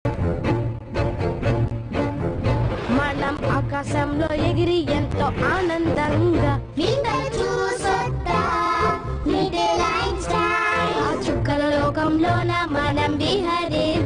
మనం ఆకాశంలో ఎగిరి ఎంతో ఆనందంగా వింతలు చూసొద్దాం లిటిల్ ఐన్స్టైన్ ఆ చుక్కల లోకంలోన మనం విహరిద్దాం